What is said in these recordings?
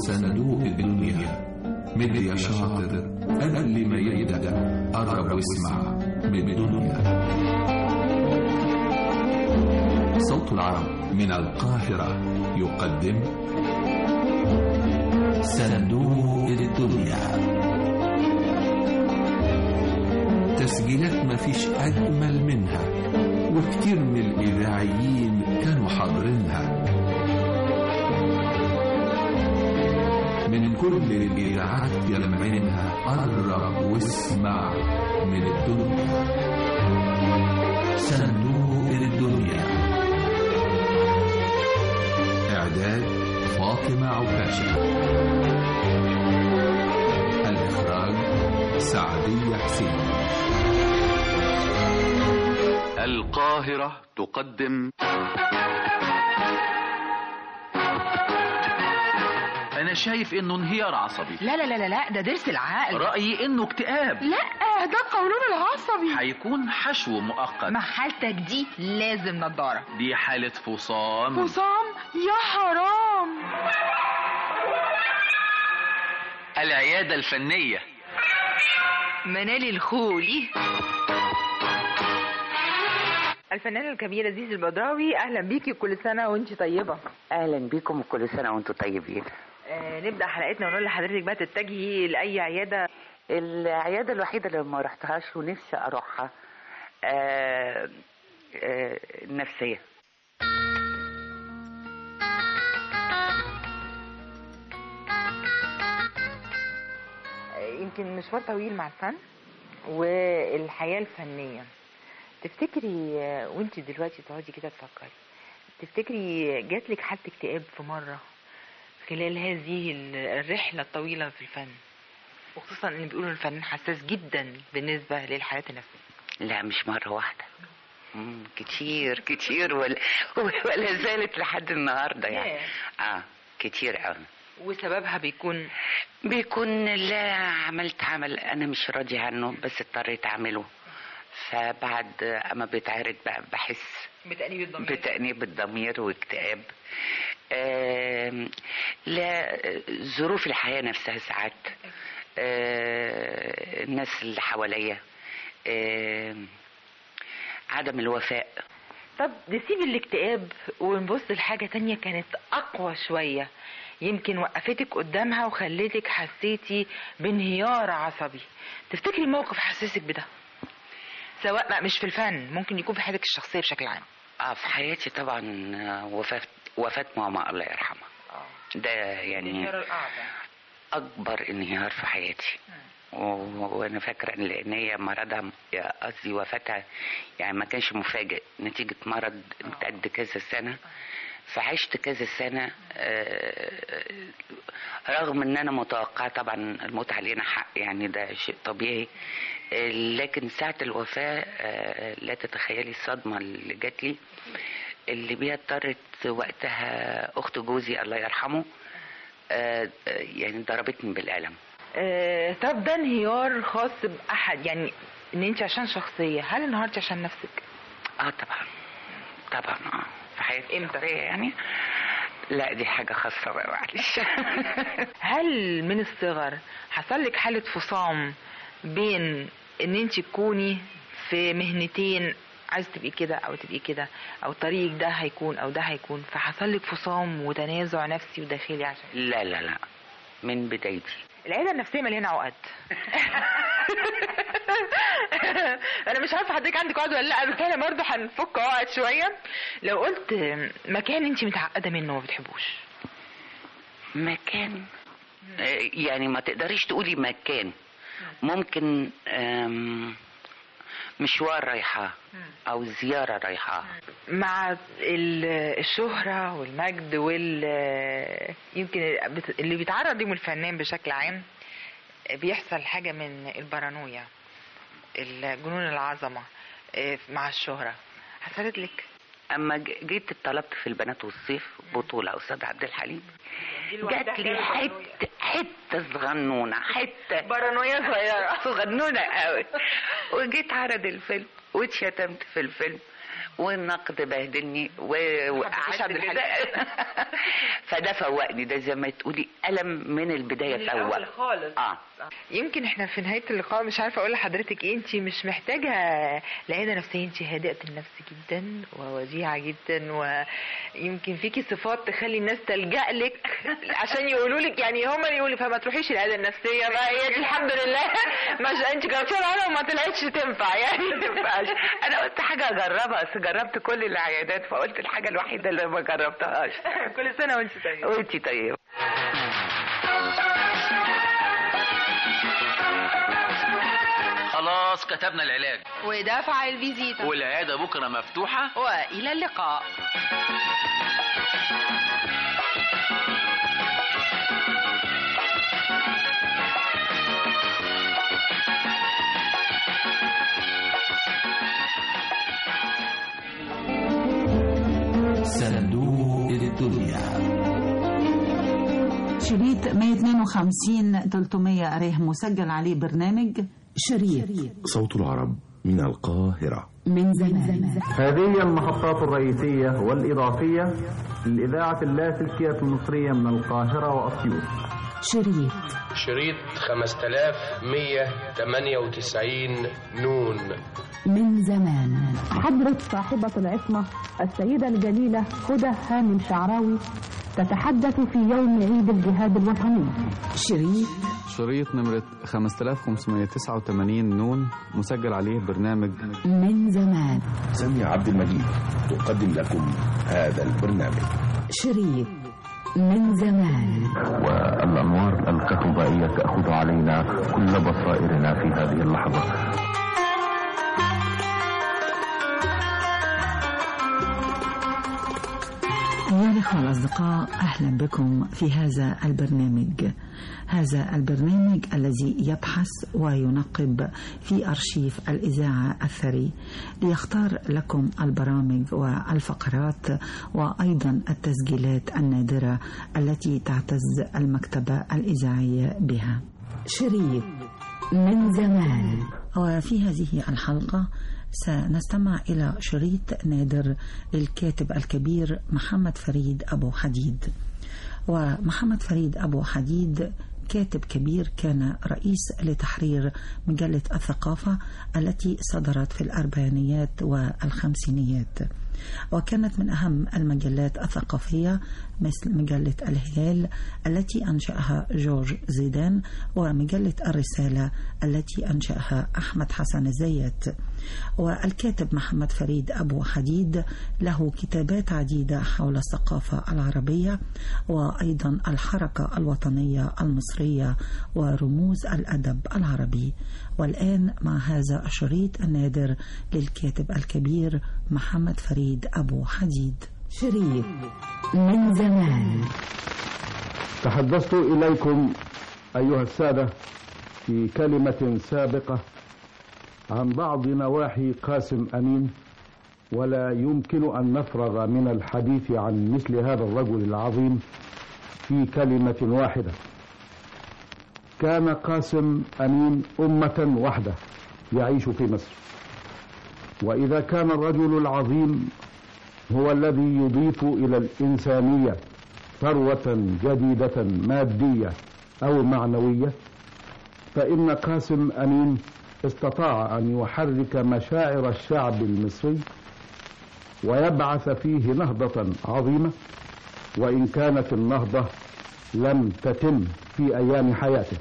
صندوق الدنيا مد يا شاطر قبل ما يبدأ قرب واسمع من الدنيا صوت العرب من القاهرة يقدم صندوق الدنيا تسجيلات مفيش أجمل منها وكتير من الإذاعيين كانوا حاضرينها من كل الإذاعات يلمعينها قرب واسمع من الدنيا صندوق الدنيا إعداد فاطمة عكاشة الإخراج سعدية حسين القاهرة تقدم أنا شايف إنه انهيار عصبي لا لا لا لا لا ده ضرس العقل رأيي إنه اكتئاب لا ده القولون العصبي هيكون حشو مؤقت مع حالتك دي لازم نضارة دي حالة فصام حسام يا حرام العيادة الفنية منالي الخولي الفنانة الكبيرة زيزي البدراوي أهلا بيكي كل سنة وأنت طيبة اهلا بيكم وكل سنه وانتم طيبين آه نبدأ حلقتنا ونقول لحضرتك بقى تتجهي لأي عيادة العياده الوحيده اللي ما رحتهاش ونفسي اروحها آه آه النفسيه يمكن مشوار طويل مع الفن والحياة الفنية تفتكري آه، وانت دلوقتي تقعدي كده تفكري تفتكري جاتلك حالة اكتئاب في مرة خلال هذه ال- الرحلة الطويلة في الفن وخصوصا ان بيقولوا الفنان حساس جدا بالنسبة للحالات النفسية لا مش مره واحده مم، كتير كتير ولا, ولا زالت لحد النهارده يعني اه كتير قوي وسببها بيكون بيكون لا عملت عمل انا مش راضي عنه بس اضطريت اعمله فبعد اما بيتعرض بقى بحس بتأنيب الضمير بتأنيب الضمير واكتئاب آم، لا ظروف الحياة نفسها ساعات آه، الناس اللي حواليا آم، عدم الوفاء طب نسيب الاكتئاب ونبص لحاجة تانية كانت أقوى شوية يمكن وقفتك قدامها وخلتك حسيتي بانهيار عصبي تفتكري موقف حسسك بده سواء بقى مش في الفن ممكن يكون في حياتك الشخصية بشكل عام اه في حياتي طبعا آه، وفاة وفاة ماما الله يرحمها ده يعني الأعظم اكبر انهيار في حياتي و- وانا فاكره ان لان هي مرضها قصدي وفاتها يعني ما كانش مفاجئ نتيجه مرض امتد كذا سنه فعشت كذا سنه آه، رغم ان انا متوقعه طبعا الموت علينا حق يعني ده شيء طبيعي آه، لكن ساعه الوفاه آه، لا تتخيلي الصدمه اللي جات لي اللي بيها اضطرت وقتها اخت جوزي الله يرحمه آه، آه، يعني ضربتني بالقلم آه طب ده انهيار خاص بأحد يعني ان انت عشان شخصية هل انهارتي عشان نفسك؟ اه طبعا طبعا اه في حياتي امتى؟ الشخصية يعني لا دي حاجة خاصة بقى معلش هل من الصغر حصل لك حالة فصام بين ان انت تكوني في مهنتين عايز تبقي كده او تبقي كده او طريقك ده هيكون او ده هيكون فحصل لك فصام وتنازع نفسي وداخلي عشان لا لا لا من بدايتي العيادة النفسية مليانة عقد انا مش عارفة حضرتك عندك عقد ولا لا بس احنا برضه هنفك عقد شوية لو قلت مكان انت متعقدة منه وما بتحبوش مكان آه، يعني ما تقدريش تقولي مكان ممكن آم، مشوار رايحة او زيارة رايحة مع ال- الشهرة والمجد وال يمكن بت- اللي بيتعرض ليهم الفنان بشكل عام بيحصل حاجة من البارانويا الجنون العظمة آه، مع الشهرة حصلت لك اما ج- جيت طلبت في البنات والصيف بطولة استاذ عبد الحليم جات لي حته حته صغنونه حته بارانويا صغيرة صغنونه قوي وجيت عرض الفيلم واتشتمت في الفيلم والنقد بهدلني و... حبيتيش عبد الحليم. فده فوقني ده زي ما تقولي ألم من البداية فوق خالص اه يمكن احنا في نهايه اللقاء مش عارفه اقول لحضرتك ايه انت مش محتاجه لعياده نفسيه انت هادئه النفس جدا ووديعه جدا ويمكن فيكي صفات تخلي الناس تلجا لك عشان يقولوا لك يعني هم اللي يقولوا فما تروحيش العياده النفسيه بقى هي دي الحمد لله مش انت جربتيها معانا وما طلعتش تنفع يعني ما تنفعش انا قلت حاجه اجربها بس جربت كل العيادات فقلت الحاجه الوحيده اللي ما جربتهاش كل سنه وانت طيبه وانتي طيب خلاص كتبنا العلاج ودفع الفيزيتا والعيادة بكرة مفتوحة وإلى اللقاء صندوق الدنيا شريط 152 300 ريه مسجل عليه برنامج شريط صوت العرب من القاهرة من زمان هذه المحطات الرئيسية والإضافية للإذاعة اللاسلكية المصرية من القاهرة وأسيوط شريط شريط 5198 نون من زمان حضرة صاحبة العصمة السيدة الجليلة هدى هانم شعراوي تتحدث في يوم عيد الجهاد الوطني شريط شريط نمرة 5589 نون مسجل عليه برنامج من زمان سامية عبد المجيد تقدم لكم هذا البرنامج شريط من زمان والأنوار الكهربائية تأخذ علينا كل بصائرنا في هذه اللحظة أيها الأخوة الأصدقاء أهلا بكم في هذا البرنامج هذا البرنامج الذي يبحث وينقب في أرشيف الإذاعة الثري ليختار لكم البرامج والفقرات وأيضا التسجيلات النادرة التي تعتز المكتبة الإذاعية بها شريط من زمان وفي هذه الحلقة سنستمع إلى شريط نادر للكاتب الكبير محمد فريد أبو حديد ومحمد فريد أبو حديد كاتب كبير كان رئيس لتحرير مجلة الثقافة التي صدرت في الأربعينيات والخمسينيات وكانت من أهم المجلات الثقافية مثل مجلة الهلال التي أنشأها جورج زيدان ومجلة الرسالة التي أنشأها أحمد حسن الزيات والكاتب محمد فريد أبو حديد له كتابات عديدة حول الثقافة العربية وأيضا الحركة الوطنية المصرية ورموز الأدب العربي والآن مع هذا الشريط النادر للكاتب الكبير محمد فريد أبو حديد شريط من زمان تحدثت إليكم أيها السادة في كلمة سابقة عن بعض نواحي قاسم أمين ولا يمكن أن نفرغ من الحديث عن مثل هذا الرجل العظيم في كلمة واحدة كان قاسم أمين أمة واحدة يعيش في مصر وإذا كان الرجل العظيم هو الذي يضيف إلى الإنسانية ثروة جديدة مادية أو معنوية فإن قاسم أمين استطاع أن يحرك مشاعر الشعب المصري ويبعث فيه نهضة عظيمة وإن كانت النهضة لم تتم في أيام حياته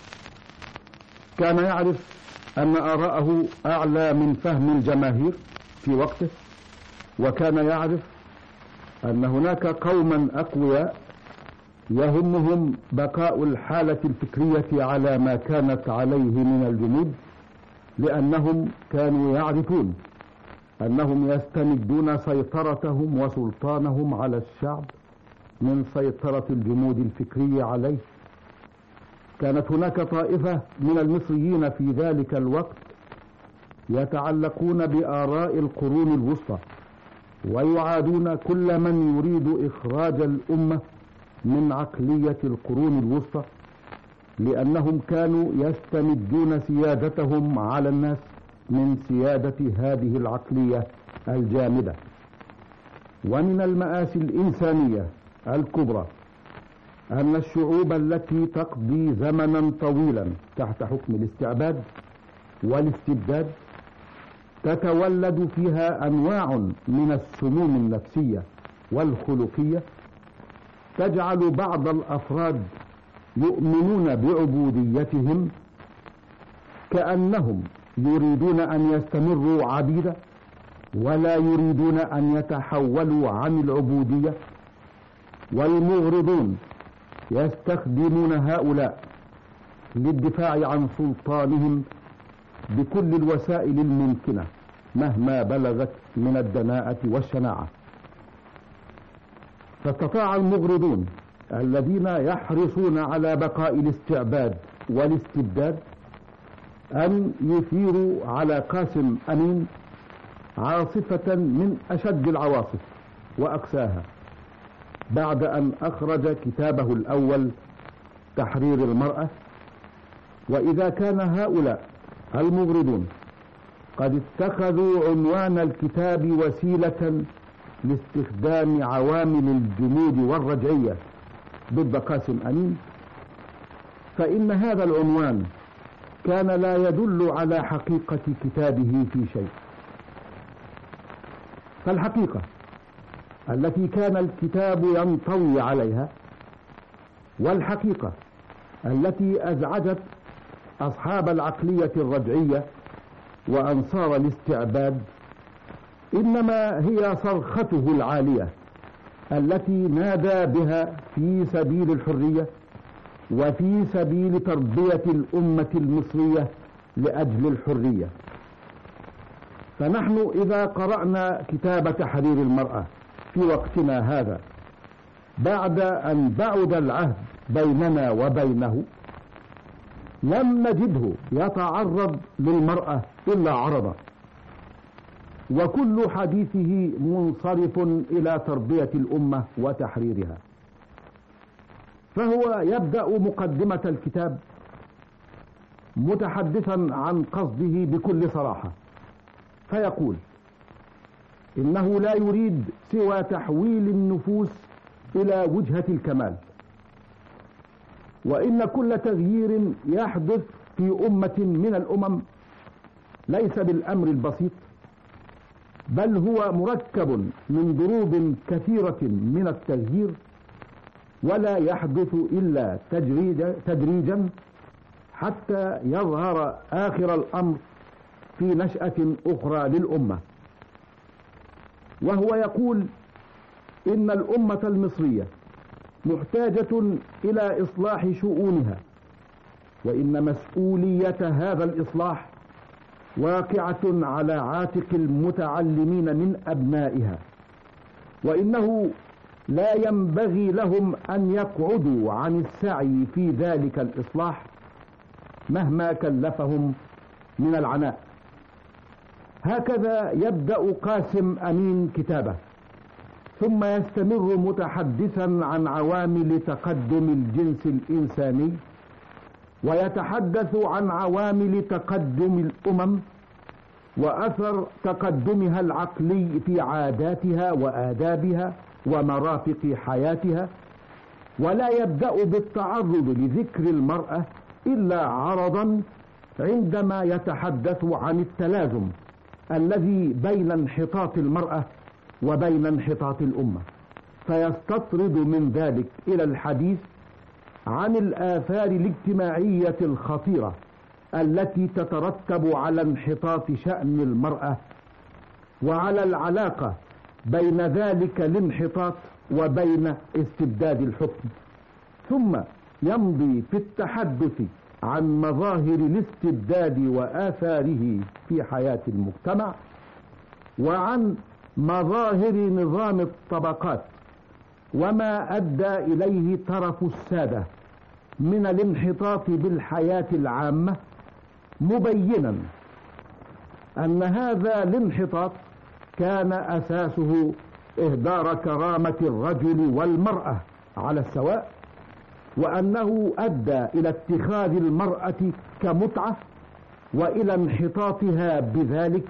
كان يعرف أن آراءه أعلى من فهم الجماهير في وقته وكان يعرف أن هناك قوما أقوياء يهمهم بقاء الحالة الفكرية على ما كانت عليه من الجنود لأنهم كانوا يعرفون أنهم يستمدون سيطرتهم وسلطانهم على الشعب من سيطرة الجنود الفكرية عليه كانت هناك طائفة من المصريين في ذلك الوقت يتعلقون بآراء القرون الوسطى ويعادون كل من يريد إخراج الأمة من عقلية القرون الوسطى لأنهم كانوا يستمدون سيادتهم على الناس من سيادة هذه العقلية الجامدة ومن المآسي الإنسانية الكبرى أن الشعوب التي تقضي زمنا طويلا تحت حكم الاستعباد والاستبداد تتولد فيها أنواع من السموم النفسية والخلقية تجعل بعض الأفراد يؤمنون بعبوديتهم كأنهم يريدون أن يستمروا عبيدا ولا يريدون أن يتحولوا عن العبودية والمغرضون يستخدمون هؤلاء للدفاع عن سلطانهم بكل الوسائل الممكنة مهما بلغت من الدناءة والشناعة فاستطاع المغرضون الذين يحرصون على بقاء الاستعباد والاستبداد أن يثيروا على قاسم أمين عاصفة من أشد العواصف وأقساها بعد أن أخرج كتابه الأول تحرير المرأة وإذا كان هؤلاء المغرضون قد اتخذوا عنوان الكتاب وسيلة لاستخدام عوامل الجمود والرجعية ضد قاسم أمين فإن هذا العنوان كان لا يدل على حقيقة كتابه في شيء فالحقيقة التي كان الكتاب ينطوي عليها والحقيقة التي أزعجت أصحاب العقلية الرجعية وأنصار الاستعباد إنما هي صرخته العالية التي نادى بها في سبيل الحرية وفي سبيل تربية الأمة المصرية لأجل الحرية فنحن إذا قرأنا كتاب تحرير المرأة في وقتنا هذا بعد أن بعد العهد بيننا وبينه لم نجده يتعرض للمرأة إلا عرضا وكل حديثه منصرف إلى تربية الأمة وتحريرها فهو يبدأ مقدمة الكتاب متحدثا عن قصده بكل صراحة فيقول إنه لا يريد سوى تحويل النفوس إلى وجهة الكمال وإن كل تغيير يحدث في أمة من الأمم ليس بالأمر البسيط بل هو مركب من ضروب كثيرة من التغيير ولا يحدث إلا تدريجا, تدريجا حتى يظهر آخر الأمر في نشأة أخرى للأمة وهو يقول إن الأمة المصرية محتاجة إلى إصلاح شؤونها وإن مسؤولية هذا الإصلاح واقعة على عاتق المتعلمين من أبنائها وإنه لا ينبغي لهم أن يقعدوا عن السعي في ذلك الإصلاح مهما كلفهم من العناء هكذا يبدأ قاسم أمين كتابه ثم يستمر متحدثا عن عوامل تقدم الجنس الإنساني ويتحدث عن عوامل تقدم الأمم وأثر تقدمها العقلي في عاداتها وآدابها ومرافق حياتها ولا يبدأ بالتعرض لذكر المرأة إلا عرضا عندما يتحدث عن التلازم الذي بين انحطاط المرأة وبين انحطاط الأمة فيستطرد من ذلك إلى الحديث عن الآثار الاجتماعية الخطيرة التي تترتب على انحطاط شأن المرأة وعلى العلاقة بين ذلك الانحطاط وبين استبداد الحكم ثم يمضي في التحدث عن مظاهر الاستبداد وآثاره في حياة المجتمع وعن مظاهر نظام الطبقات وما أدى إليه طرف السادة من الانحطاط بالحياة العامة مبينا أن هذا الانحطاط كان أساسه إهدار كرامة الرجل والمرأة على السواء وأنه أدى إلى اتخاذ المرأة كمتعة وإلى انحطاطها بذلك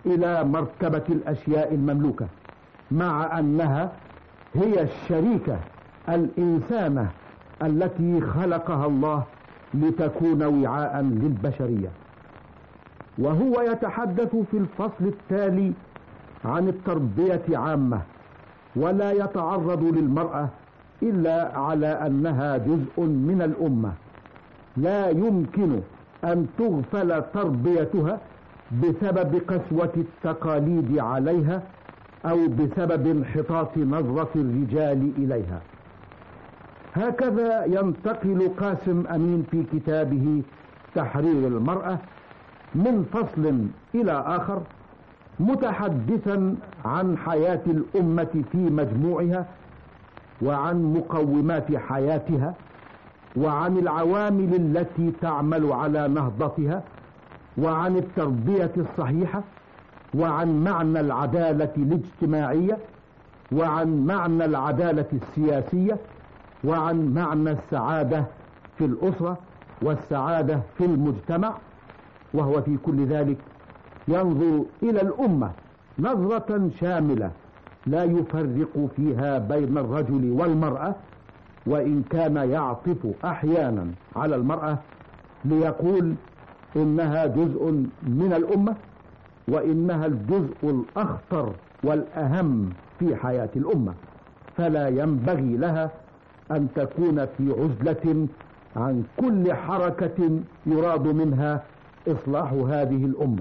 إلى مرتبة الأشياء المملوكة مع أنها هي الشريكة الإنسانة التي خلقها الله لتكون وعاء للبشرية وهو يتحدث في الفصل التالي عن التربية عامة ولا يتعرض للمرأة إلا على أنها جزء من الأمة لا يمكن أن تغفل تربيتها بسبب قسوة التقاليد عليها أو بسبب انحطاط نظرة الرجال إليها هكذا ينتقل قاسم أمين في كتابه تحرير المرأة من فصل إلى آخر متحدثا عن حياة الأمة في مجموعها وعن مقومات حياتها وعن العوامل التي تعمل على نهضتها وعن التربية الصحيحة وعن معنى العدالة الاجتماعية وعن معنى العدالة السياسية وعن معنى السعادة في الأسرة والسعادة في المجتمع وهو في كل ذلك ينظر إلى الأمة نظرة شاملة لا يفرق فيها بين الرجل والمرأة وإن كان يعطف أحيانا على المرأة ليقول إنها جزء من الأمة وإنها الجزء الأخطر والأهم في حياة الأمة فلا ينبغي لها أن تكون في عزلة عن كل حركة يراد منها إصلاح هذه الأمة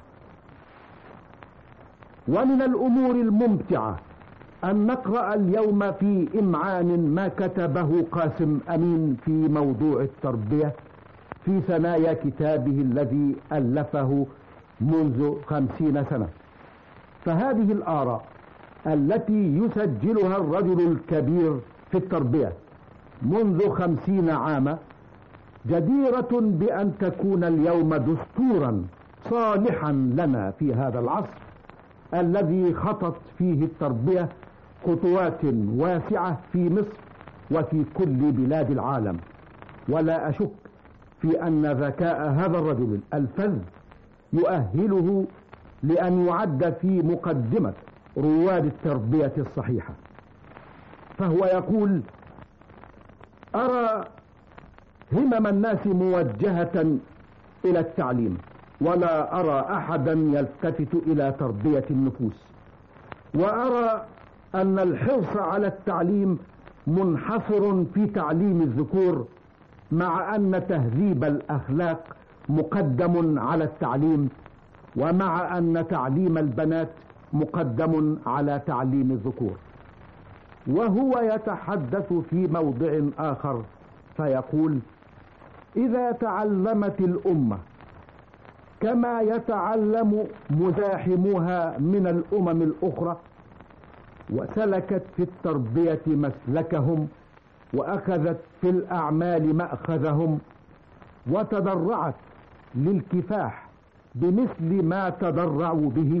ومن الأمور الممتعة أن نقرأ اليوم في إمعان ما كتبه قاسم أمين في موضوع التربية في ثنايا كتابه الذي ألفه منذ خمسين سنة فهذه الآراء التي يسجلها الرجل الكبير في التربية منذ خمسين عاما جديرة بأن تكون اليوم دستورا صالحا لنا في هذا العصر الذي خطت فيه التربية خطوات واسعة في مصر وفي كل بلاد العالم ولا أشك في أن ذكاء هذا الرجل الفذ يؤهله لأن يعد في مقدمة رواد التربية الصحيحة فهو يقول أرى همم الناس موجهة إلى التعليم ولا أرى أحدا يلتفت إلى تربية النفوس وأرى أن الحرص على التعليم منحصر في تعليم الذكور مع أن تهذيب الأخلاق مقدم على التعليم ومع أن تعليم البنات مقدم على تعليم الذكور وهو يتحدث في موضع آخر فيقول إذا تعلمت الأمة كما يتعلم مزاحموها من الأمم الأخرى وسلكت في التربية مسلكهم وأخذت في الأعمال مأخذهم وتضرعت للكفاح بمثل ما تضرعوا به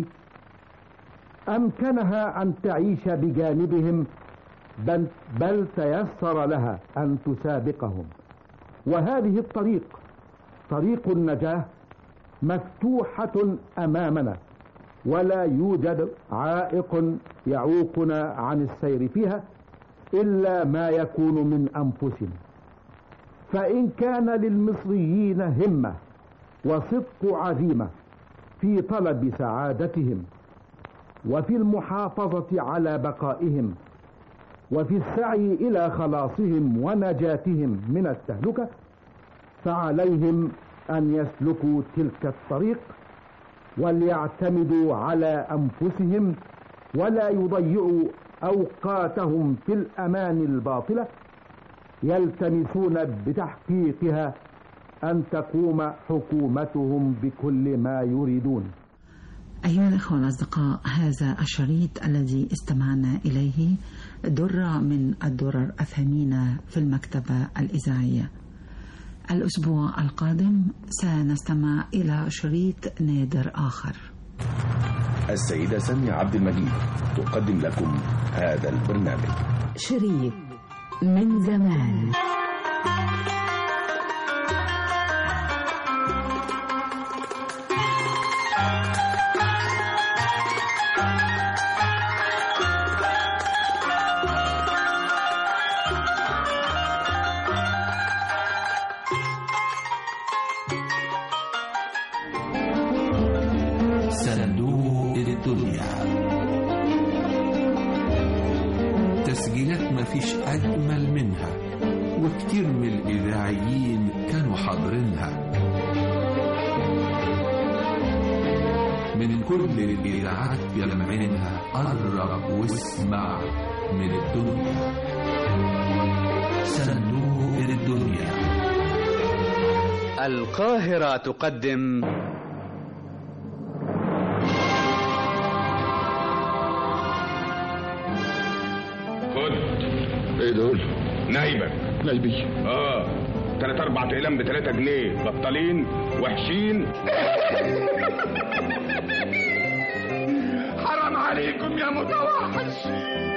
أمكنها أن تعيش بجانبهم بل, بل تيسر لها أن تسابقهم وهذه الطريق طريق النجاة مفتوحة أمامنا ولا يوجد عائق يعوقنا عن السير فيها إلا ما يكون من أنفسنا فإن كان للمصريين همة وصدق عزيمة في طلب سعادتهم وفي المحافظة على بقائهم وفي السعي إلى خلاصهم ونجاتهم من التهلكة فعليهم أن يسلكوا تلك الطريق وليعتمدوا على أنفسهم ولا يضيعوا أوقاتهم في الأمان الباطلة يلتمسون بتحقيقها أن تقوم حكومتهم بكل ما يريدون أيها الأخوة الأصدقاء هذا الشريط الذي استمعنا إليه درة من الدرر الثمينة في المكتبة الإذاعية الأسبوع القادم سنستمع إلى شريط نادر آخر السيدة سامية عبد المجيد تقدم لكم هذا البرنامج شريط من زمان الدنيا تسجيلات مفيش أجمل منها وكتير من الإذاعيين كانوا حاضرينها من كل الإذاعات يلمعينها قرب واسمع من الدنيا صندوق الدنيا القاهرة تقدم خد ايه دول؟ نايبك نايبي اه تلات اربع اقلام بتلاتة جنيه بطالين وحشين حرام عليكم يا متوحش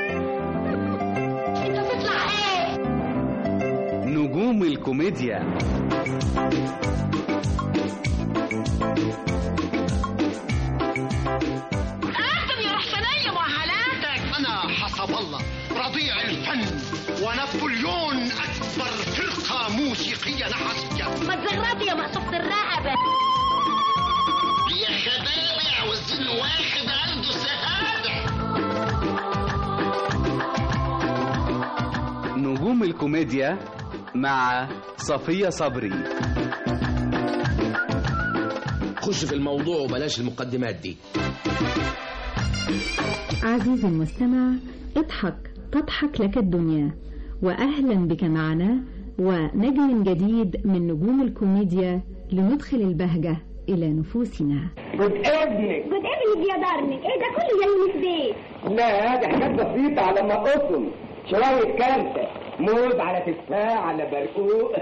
نجوم الكوميديا قدم يا رحمنية معهلاتك أنا حسب الله رضيع الفن ونابليون أكبر فرقة موسيقية نحاسية ما تزغرطي يا مقصوبة الرقبة يا خبابة عاوزين واحد عنده شهادة نجوم الكوميديا مع صفية صبري خش في الموضوع وبلاش المقدمات دي عزيزي المستمع اضحك تضحك لك الدنيا وأهلا بك معنا ونجم جديد من نجوم الكوميديا لندخل البهجة إلى نفوسنا جود ايفنينج جود ايفنينج يا دارلينج ايه ده كله زي البيت لا هذه حاجات بسيطة على ما اقسم شوية كارثة موز على تفاح على برقوق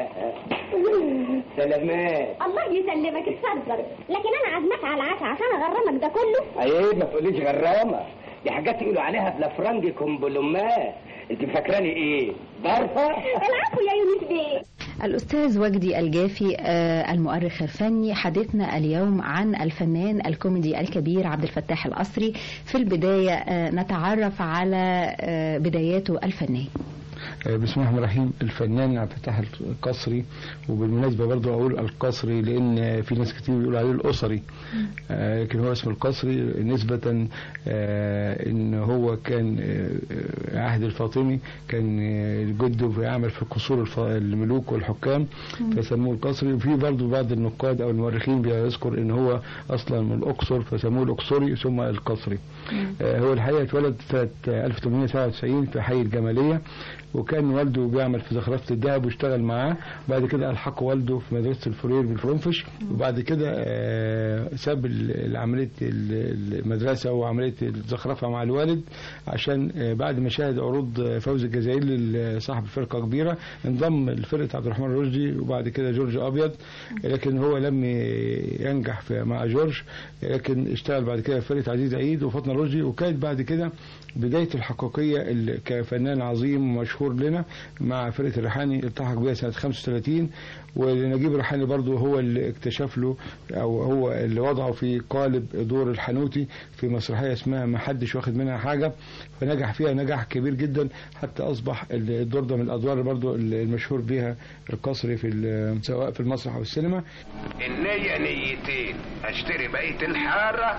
سلامات الله يسلمك اتفضل لكن انا عازمك على العشاء عشان اغرمك ده كله عيب ما تقوليش غرامة دي حاجات يقولوا عليها بلافرنج كومبلومات انت فاكراني ايه ضرفة العفو يا يونس بيه الأستاذ وجدي الجافي آه، المؤرخ الفني حديثنا اليوم عن الفنان الكوميدي الكبير عبد الفتاح القصري في البداية آه، نتعرف على آه، بداياته الفنية بسم الله الرحمن الرحيم الفنان عبد الفتاح القصري وبالمناسبة برضو أقول القصري لأن في ناس كتير بيقولوا عليه الأسري آه، لكن هو اسم القصري نسبة آه، إن هو كان آه، عهد الفاطمي كان آه، جده بيعمل في قصور الف- الملوك والحكام فسموه القصري وفي برضو بعض النقاد أو المؤرخين بيذكر إن هو أصلا من الأقصر فسموه الأقصري ثم القصري آه، هو الحقيقة اتولد سنة 1897 في حي الجمالية وكان والده بيعمل في زخرفة الذهب واشتغل معاه بعد كده ألحق والده في مدرسة الفرير بالفرنفش وبعد كده آه، ساب ال- عملية ال- المدرسة وعملية الزخرفة مع الوالد عشان آه، بعد ما شاهد عروض آه، فوز الجزائري صاحب فرقة كبيرة انضم لفرقة عبد الرحمن الرشدي وبعد كده جورج أبيض لكن هو لم ينجح في مع جورج لكن اشتغل بعد كده في فرقة عزيز عيد وفاطمة رشدي وكانت بعد كده بداية الحقيقية اللي كفنان عظيم ومشهور لنا مع فرقة الريحاني التحق بها سنة 35 ونجيب الريحاني برضو هو اللي اكتشف له أو هو اللي وضعه في قالب دور الحنوتي في مسرحية اسمها ما حدش واخد منها حاجة فنجح فيها نجاح كبير جدا حتى أصبح الدور ده من الأدوار برضو المشهور بها القصري في ال- سواء في المسرح أو السينما النية نيتين اشتري بقية الحارة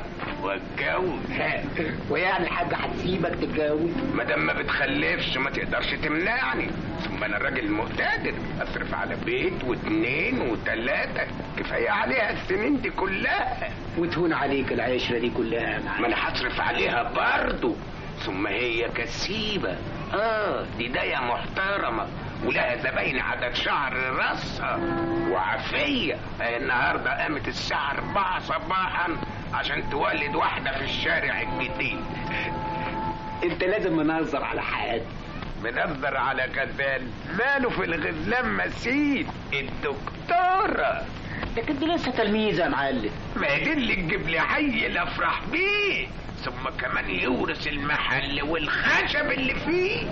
واتجوز ويعني الحاجة هتسيبك تتجوز ما دام ما بتخلفش ما تقدرش تمنعني ثم انا راجل مقتدر اصرف على بيت واتنين وتلاتة كفاية عليها السنين دي كلها وتهون عليك العشرة دي كلها ما انا هصرف عليها برضه ثم هي كسيبة اه دي داية محترمة ولها زباين عدد شعر راسها وعافية هي النهاردة قامت الساعة 4 صباحا عشان تولد واحدة في الشارع الجديد انت لازم منظر على حياتي منظر على غزال ماله في الغزلان مسيد الدكتورة لكن دي لسه تلميذة يا معلم ما هي دي اللي تجيب لي عيل افرح بيه ثم كمان يورث المحل والخشب اللي فيه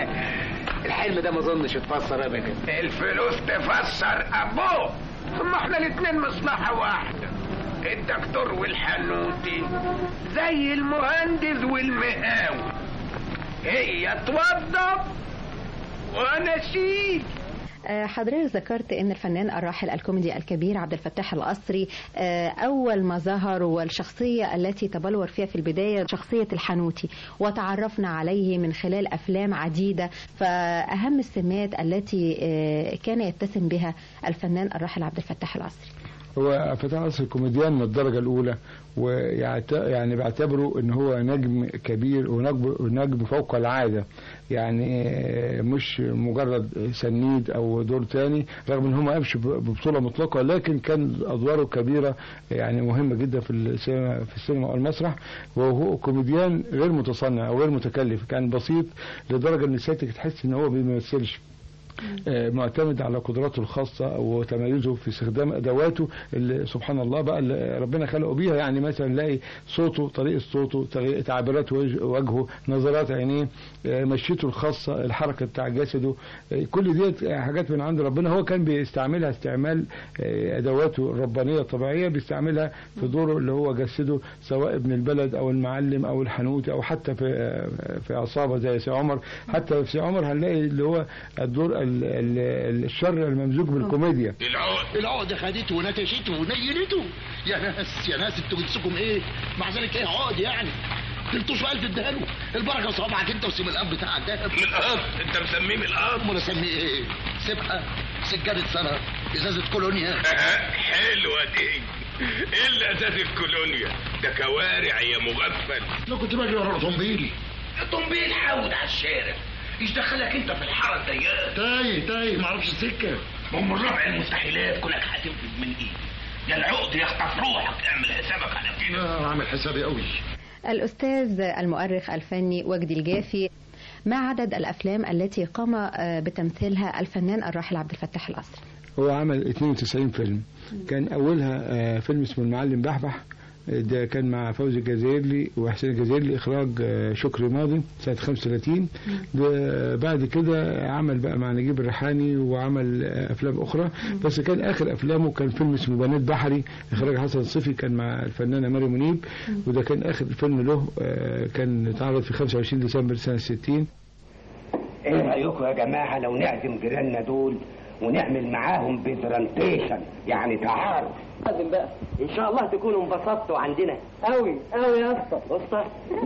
الحلم ده ما اظنش اتفسر ابدا الفلوس تفسر ابوه ثم احنا الاتنين مصلحة واحدة الدكتور والحنوتي زي المهندس والمقاول هي توضب وانا اشيل آه، حضرتك ذكرت ان الفنان الراحل الكوميدي الكبير عبد الفتاح القصري آه، اول ما ظهر والشخصيه التي تبلور فيها في البدايه شخصيه الحنوتي وتعرفنا عليه من خلال افلام عديده فاهم السمات التي آه، كان يتسم بها الفنان الراحل عبد الفتاح القصري هو فتح عصر كوميديان من الدرجة الأولى ويعت... يعني بعتبره ان هو نجم كبير ونجم ونجم فوق العادة يعني مش مجرد سنيد او دور تاني رغم ان هو ما قامش ببطولة مطلقة لكن كان ادواره كبيرة يعني مهمة جدا في السينما في السينما والمسرح وهو كوميديان غير متصنع او غير متكلف كان بسيط لدرجة ان سيادتك تحس ان هو ما بيمثلش آه، معتمد على قدراته الخاصة وتميزه في استخدام أدواته اللي سبحان الله بقى اللي ربنا خلقه بيها يعني مثلا نلاقي صوته طريقة صوته طريقة تعبيرات وجه- وجهه نظرات عينيه آه، مشيته الخاصة الحركة بتاع جسده آه، كل ديت حاجات من عند ربنا هو كان بيستعملها استعمال آه، أدواته الربانية الطبيعية بيستعملها في دوره اللي هو جسده سواء ابن البلد أو المعلم أو الحنوتي أو حتى في آه، في عصابة زي سي عمر حتى في سي عمر هنلاقي اللي هو الدور ال- ال- الشر الممزوج بالكوميديا العقد العقد خدته ونتشته ونيلته يا ناس يا ناس انتوا جنسكم ايه مع ذلك ايه عقد يعني تلتوش ألف اديها البركه صوابعك انت وسيب الاب بتاعك ده من الاب انت مسميه من الاب امال اسميه ايه سبحه سجاده سنه ازازه كولونيا حلوه دي ايه اللي اساس الكولونيا ده كوارع يا مغفل لو كنت باجي ورا طنبيلي الطنبيل حاول على الشارع ايش دخلك انت في الحاره الضيقه تايه تايه معرفش السكه ما هو من ربع المستحيلات كونك هتنفذ من ايدي يا العقد يخطف روحك اعمل حسابك على كده اه عامل حسابي قوي الأستاذ المؤرخ الفني وجدي الجافي ما عدد الأفلام التي قام آه، بتمثيلها الفنان الراحل عبد الفتاح القصري هو عمل 92 فيلم كان أولها آه، فيلم اسمه المعلم بحبح آه، ده كان مع فوزي الجزائري وحسين الجزائري إخراج آه، شكري ماضي سنة 35 ده بعد كده عمل بقى مع نجيب الريحاني وعمل آه، أفلام أخرى بس كان آخر أفلامه كان فيلم اسمه بنات بحري إخراج حسن صفي كان مع الفنانة مريم منيب وده كان آخر فيلم له آه، كان اتعرض في 25 ديسمبر سنة 60 ايه رايكم يا جماعه لو نعزم جيراننا دول ونعمل معاهم برزنتيشن يعني تعارف لازم بقى ان شاء الله تكونوا انبسطتوا عندنا قوي قوي يا اسطى اسطى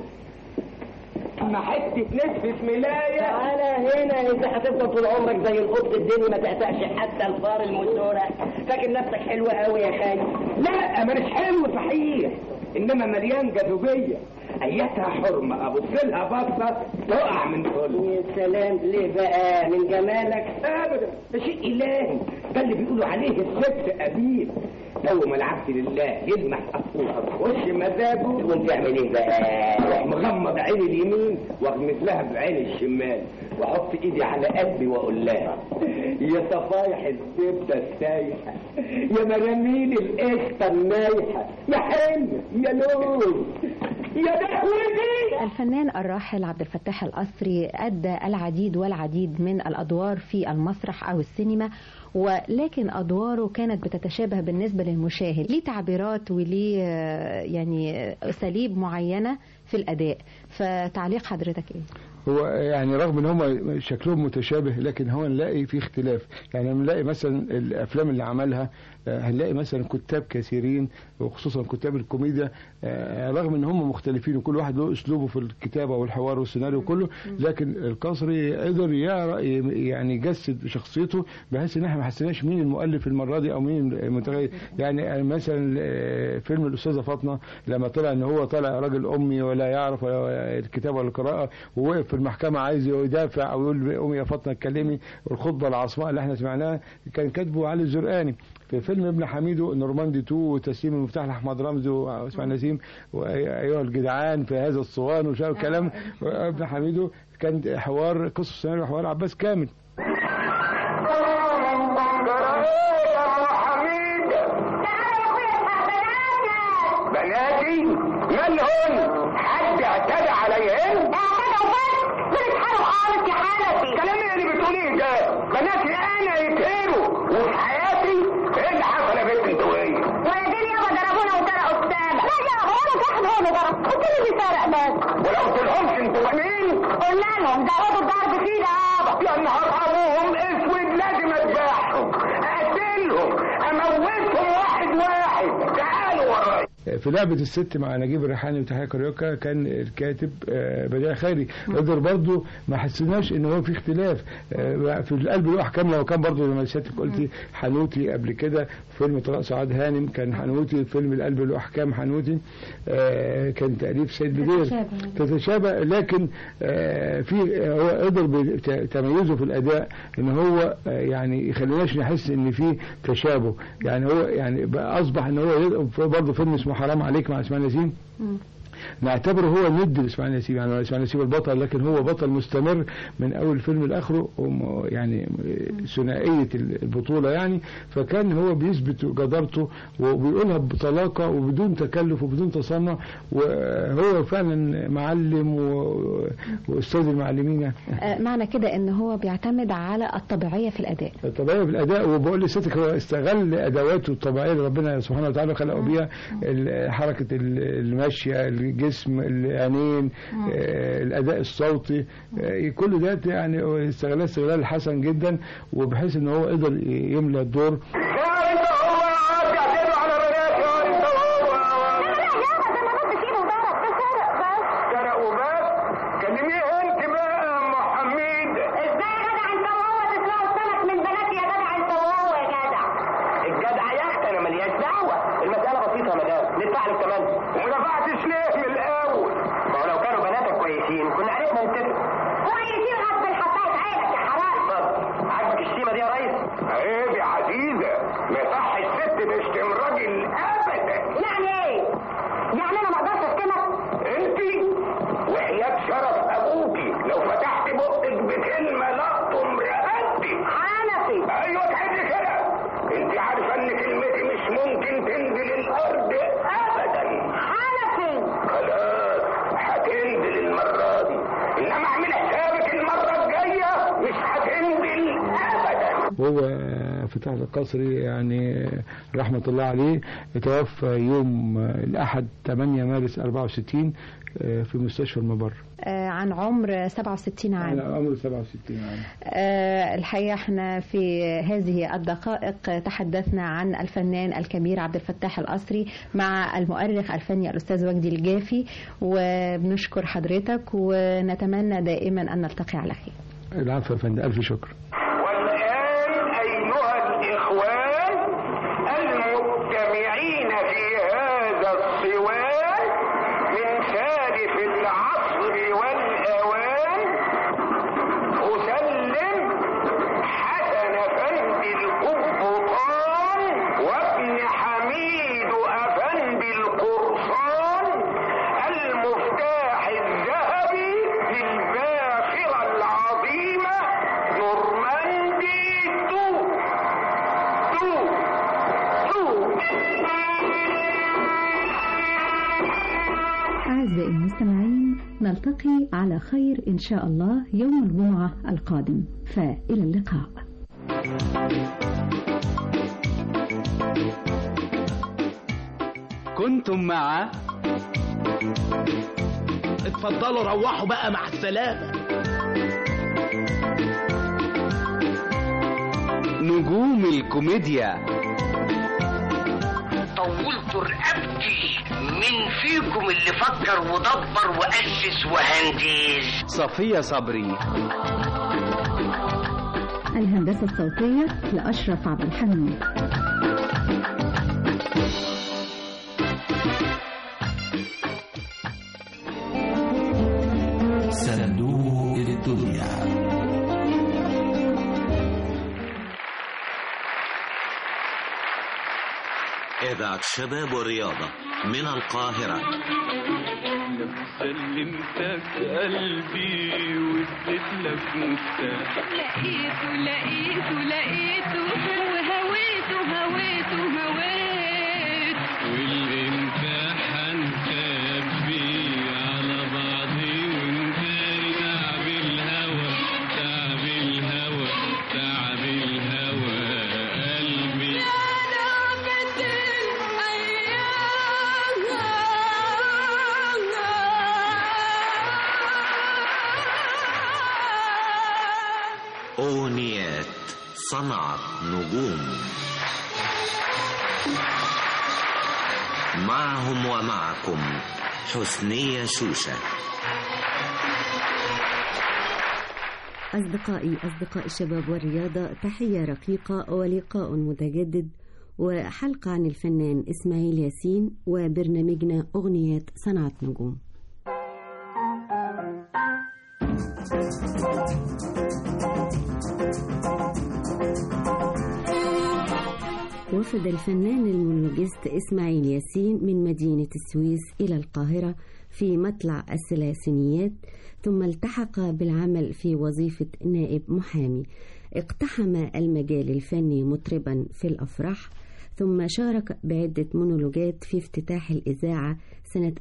اما حته نصف ملايه تعالى هنا انت هتفضل طول عمرك زي القط الدنيا ما تعتقش حتى الفار المسوره فاكر نفسك حلو قوي يا خالي لا مانيش حلو صحيح انما مليان جاذبيه ايتها حرمه ابص لها بصه تقع من كل يا سلام ليه بقى من جمالك ابدا ده شيء الهي ده اللي بيقولوا عليه الست ابيب لو ما العبد لله يلمح اصوات وش مزاجه تقوم تعمل ايه بقى؟ اروح مغمض عين اليمين واغمز لها بعين الشمال واحط ايدي على قلبي واقول لها يا صفايح الزبده السايحه يا مراميل القشطه النايحه يا حلم يا لوز يا دهوتي الفنان الراحل عبد الفتاح القصري أدى العديد والعديد من الأدوار في المسرح أو السينما ولكن أدواره كانت بتتشابه بالنسبة للمشاهد ليه تعبيرات وليه آه، يعني أساليب معينة في الأداء فتعليق حضرتك إيه؟ هو يعني رغم ان هم شكلهم متشابه لكن هو نلاقي في اختلاف يعني هنلاقي مثلا الافلام اللي عملها آه، هنلاقي مثلا كتاب كثيرين وخصوصا كتاب الكوميديا آه، رغم ان هم مختلفين وكل واحد له اسلوبه في الكتابه والحوار والسيناريو كله لكن القصري قدر يعرف يعني يجسد شخصيته بحيث ان احنا ما حسيناش مين المؤلف المره دي او مين المتغير يعني مثلا آه، فيلم الاستاذه فاطمه لما طلع ان هو طالع راجل امي ولا يعرف ولا الكتابه ولا القراءه ووقف في المحكمه عايز يدافع او يقول امي يا فاطمه اتكلمي والخطبه العصماء اللي احنا سمعناها كان كاتبه علي الزرقاني في فيلم ابن حميدو نورماندي 2 وتسليم المفتاح لاحمد رمزي واسماعيل نسيم وايها الجدعان في هذا الصوان وشاف كلام ابن حميدو كان حوار قصه سيناريو حوار عباس كامل بناتي من هن حد اعتدى عليهن بنتحارب خالص يا حنفي كلام ايه اللي بتقوليه ده بناتي انا يتقروا وفي حياتي ايه اللي حصل يا بنت انت وهي ولدين يابا ضربونا وسرقوا السامة لا يابا ولا واحد هو اللي ضرب قلت له اللي سرق بس ولو قلتلهمش انتوا مين قلنا لهم زودوا الضرب فينا يابا يا نهار ابوهم اسود لازم في لعبه الست مع نجيب الريحاني وتحية كاريوكا كان الكاتب آه، بديع خيري قدر برضه ما حسيناش ان هو في اختلاف آه، في القلب له احكام لو كان برضه زي ما سيادتك قلتي حنوتي قبل كده فيلم طلال سعاد هانم كان حنوتي فيلم القلب له احكام حنوتي آه، كان تاليف سيد بدير تتشابه. تتشابه لكن آه، في هو قدر بتميزه في الاداء ان هو آه، يعني يخليناش نحس ان في تشابه يعني هو يعني بقى اصبح ان هو برضه فيلم اسمه حرام عليك مع اسماعيل ياسين نعتبره هو ند لاسماعيل ياسين يعني اسماعيل ياسين البطل لكن هو بطل مستمر من اول فيلم لاخره وم- يعني ثنائيه البطوله يعني فكان هو بيثبت جدارته وبيقولها بطلاقه وبدون تكلف وبدون تصنع وهو فعلا معلم و- واستاذ المعلمين يعني. آه، معنى كده ان هو بيعتمد على الطبيعيه في الاداء الطبيعي في الاداء وبقول لستك هو استغل ادواته الطبيعيه اللي ربنا سبحانه وتعالى خلقه بيها ال- حركه ال- المشيه الجسم العينين آه، الاداء الصوتي آه، كل ده يعني هو استغلال استغلال حسن جدا وبحيث ان هو قدر يملى الدور سرق وبس كلميه انت بقى يا ام حميد ازاي يا جدع انت وهو تسرقوا السمك من بناتي يا جدع انت وهو يا جدع الجدع يا اختي انا ملياش دعوه المساله بسيطه يا مدام ندفع لك كمان وما دفعتش ليه من الاول ما هو لو كانوا بناتك كويسين كنا عرفنا نتفق كويسين غصب الحطاية عينك يا حرام طب عاجبك الشتيمه دي يا ريس عيب يا عزيزه ما يصح الست تشتم راجل ابدا يعني ايه؟ يعني انا ما اقدرش اشتمك؟ انت وحياة شرف ابوكي لو فتحت بقك بكلمه لقطم رقبتك حنفي ايوه تحب كده انت عارفه ان كلمتي مش ممكن تنزل الارض ابدا حنفي خلاص هتنزل المره دي انما اعمل حسابك المره الجايه مش هتنزل ابدا وهو فتح القصري يعني رحمة الله عليه توفى يوم الأحد 8 مارس 64 في مستشفى المبر آه، عن عمر 67 عام على عمره 67 عام آه، الحقيقة احنا في هذه الدقائق تحدثنا عن الفنان الكبير عبد الفتاح القصري مع المؤرخ الفني الأستاذ وجدي الجافي وبنشكر حضرتك ونتمنى دائما أن نلتقي على خير العفو يا فندم ألف شكر والآن أيها الإخوان المجتمعين في هذا الصوان من سالف العصر والأوان أسلم حسن أفندي القبطان وابن حميد أفندي القرصان المفتاح الذهبي للباخرة العظيمة نورماندي تو تو تو أعزائي المستمعين نلتقي على خير إن شاء الله يوم الجمعة القادم فإلى اللقاء كنتم مع اتفضلوا روحوا بقى مع السلامة نجوم الكوميديا طولت رقبتي من فيكم اللي فكر ودبر وأسس وهندس صفية صبري الهندسة الصوتية لأشرف عبد الحميد صندوق الدنيا إذاعة شباب والرياضة من القاهرة سلمتك قلبي واديت لك مفتاح لقيته لقيته لقيته وهويته هويته هويت والامتحان كبي على بعضي وانتاري تعب الهوى تعب الهوى تعب الهوى قلبي أغنيات صنعت نجوم معهم ومعكم حسنية شوشة أصدقائي أصدقاء الشباب والرياضة تحية رقيقة ولقاء متجدد وحلقة عن الفنان إسماعيل ياسين وبرنامجنا أغنيات صنعة نجوم وفد الفنان المونولوجيست إسماعيل ياسين من مدينة السويس إلى القاهرة في مطلع الثلاثينيات ثم التحق بالعمل في وظيفة نائب محامي اقتحم المجال الفني مطربا في الأفراح ثم شارك بعدة مونولوجات في افتتاح الإذاعة سنة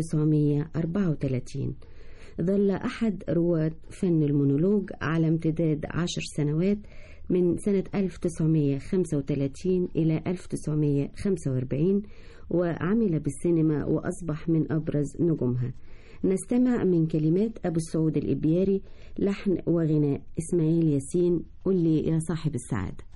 1934 ظل أحد رواد فن المونولوج على امتداد عشر سنوات من سنة 1935 إلى 1945 وعمل بالسينما وأصبح من أبرز نجومها نستمع من كلمات أبو السعود الإبياري لحن وغناء إسماعيل ياسين قل لي يا صاحب السعادة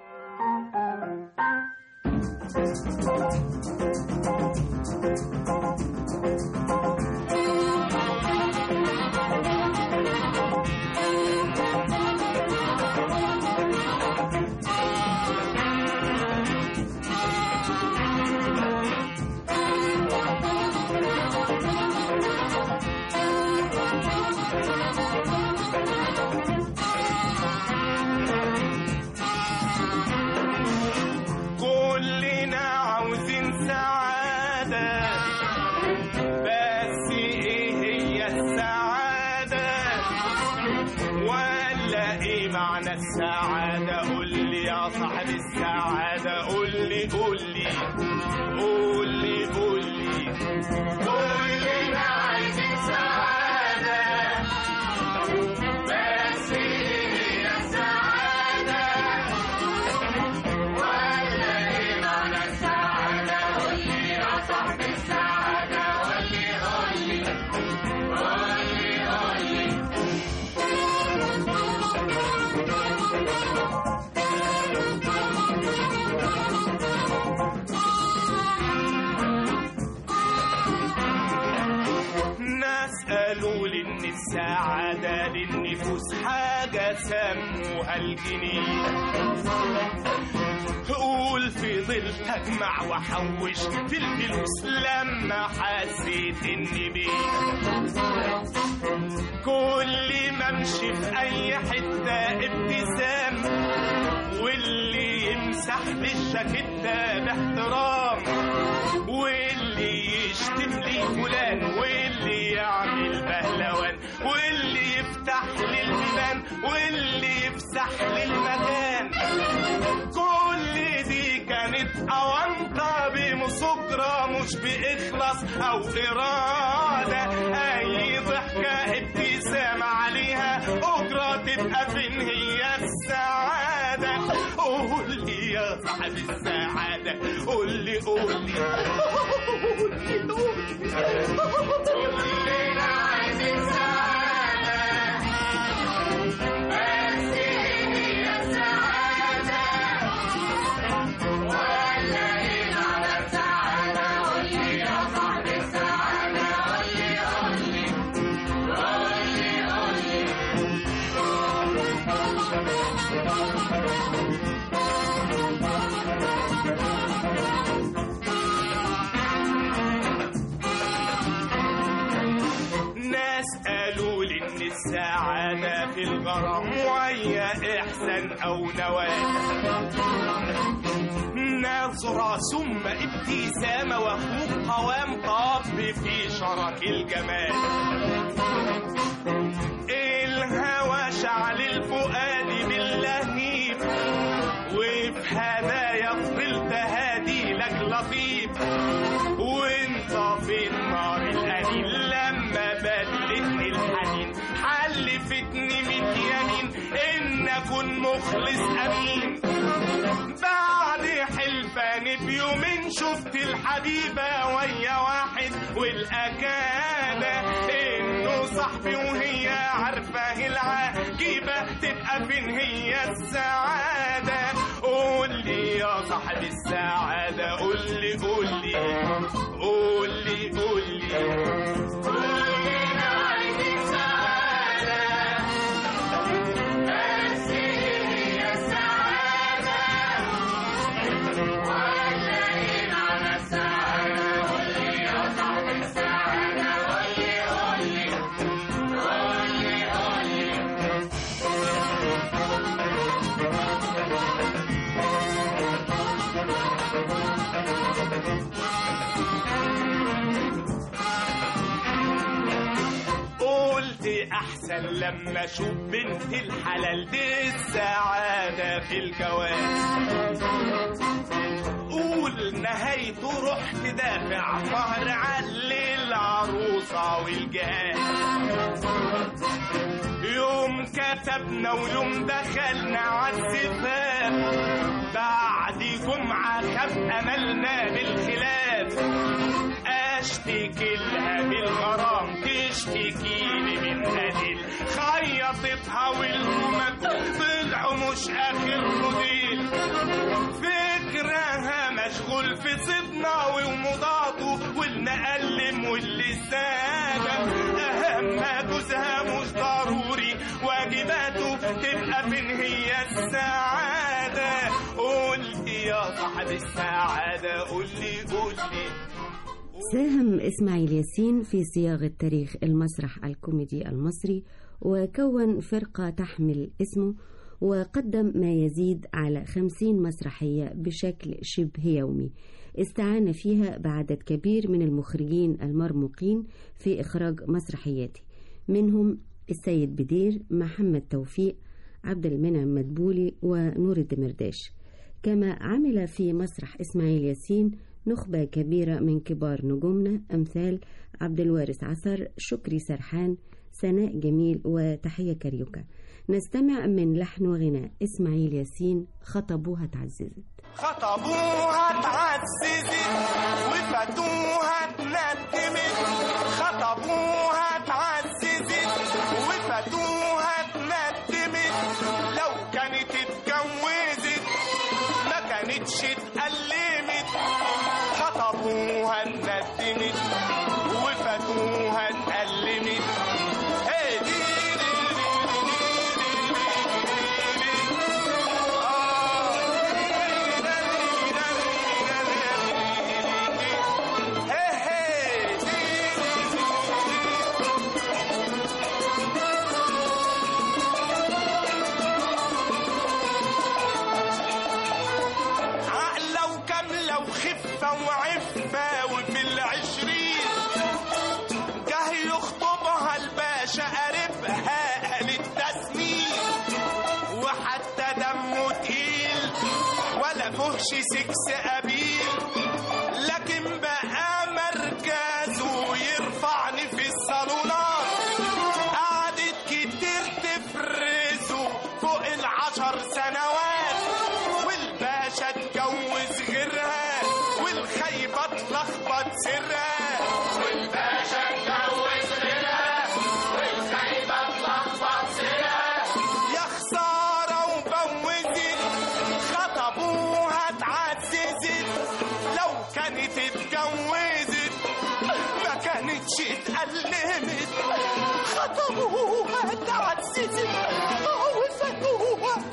كلنا عاوزين سعادة بس ايه هي السعادة ولا ايه معنى السعادة قول لي يا صاحب السعادة قول لي قول لي قول لي قول لي كلنا عايزين سعادة بس ايه هي السعادة ولا ايه معنى السعادة قول لي يا صاحب السعادة قول لي قول لي قول لي قول لي ناس قالوا لي ان السعادة للنفوس حاجة سموها الجنيه قول في ظل اجمع واحوش في الفلوس لما حسيت اني بيه كل ما امشي في اي حته ابتسام واللي يمسح لي الشاكيته باحترام واللي يشتم لي فلان واللي يعمل بهلوان واللي يفتح لي البيبان واللي يفسح لي المكان كل دي كانت أونطة بمسكرة مش بإخلاص أو إرادة أي ضحكة ابتسامة عليها أجرة تبقى فين هي السعادة قول لي يا صاحب السعادة قول لي قول لي قول لي قول لي كلنا عايزين سعادة بس هي السعادة ولا ايه معنى السعادة قول لي يا صاحب السعادة قول لي قول لي قول لي قول ناس قالوا لي ان السعادة في الغرام وهي احسان او نواه نظرة ثم ابتسامة وخوف قوام طاب في شرك الجمال الهوى شعل الفؤاد باللهيب وفي هدايا فضلت هادي لك لطيف وانت في النار الأنين لما بدلتني الحنين حلفتني من يمين ان اكون مخلص امين بعد حلفان بيومين شفت الحبيبة ويا واحد والأكادة إنه صاحبي وهي عارفة العجيبة تبقى فين هي السعادة قول لي يا صاحب السعادة قول لي قول لي قول لي قول لي كلنا عايزين سعادة بس هي السعادة ولاقين على السعادة قول لي يا صاحب السعادة قول لي قول لي قول لي قول لي قلت احسن لما اشوف بنت الحلال دي السعادة في الجواز قول نهايته رحت دافع مهر علي العروسة والجهاز يوم كتبنا ويوم دخلنا عالزفاف بعد جمعة خاب أملنا بالخلاف اشتكي لها بالغرام تشتكي لي من دليل خيطتها والهمك طلعوا مش اخر موديل فكرها مشغول في صدنا ومضاده والمقلم واللسانة اهم جوزها مش ضروري واجباته تبقى فين هي السعادة قول لي يا صاحب السعادة قول لي قول لي ساهم إسماعيل ياسين في صياغة تاريخ المسرح الكوميدي المصري وكون فرقة تحمل اسمه وقدم ما يزيد على خمسين مسرحية بشكل شبه يومي استعان فيها بعدد كبير من المخرجين المرموقين في إخراج مسرحياته منهم السيد بدير محمد توفيق عبد المنعم مدبولي ونور الدمرداش كما عمل في مسرح إسماعيل ياسين نخبة كبيرة من كبار نجومنا أمثال عبد الوارث عصر شكري سرحان سناء جميل وتحية كاريوكا نستمع من لحن وغناء إسماعيل ياسين خطبوها تعززت خطبوها اتعززت وفاتوها اتندمت خطبوها اتعززت وفاتوها اتندمت لو كانت اتجوزت ما كانتش اتألمت خطبوها اتندمت وفاتوها اتألمت هي دي عقلة وكاملة وخفة وعفة وفي العشرين جه يخطبها الباشا قريبها قال التسمين وحتى دمه تقيل ولا فهش سكس قبيل لكن بقى مركزه يرفعني في الصالونات قعدت كتير تفرزه فوق العشر سنوات والباشا اتجوز غيرها والخيبة اتلخبط سرها والباشا اتجوز غيرها والخيبة اتلخبط سرها يا خسارة وبوزت خطبوها اتعززت لو كانت اتجوزت ما كانتش اتألمت خطبوها اتعززت وفاتوها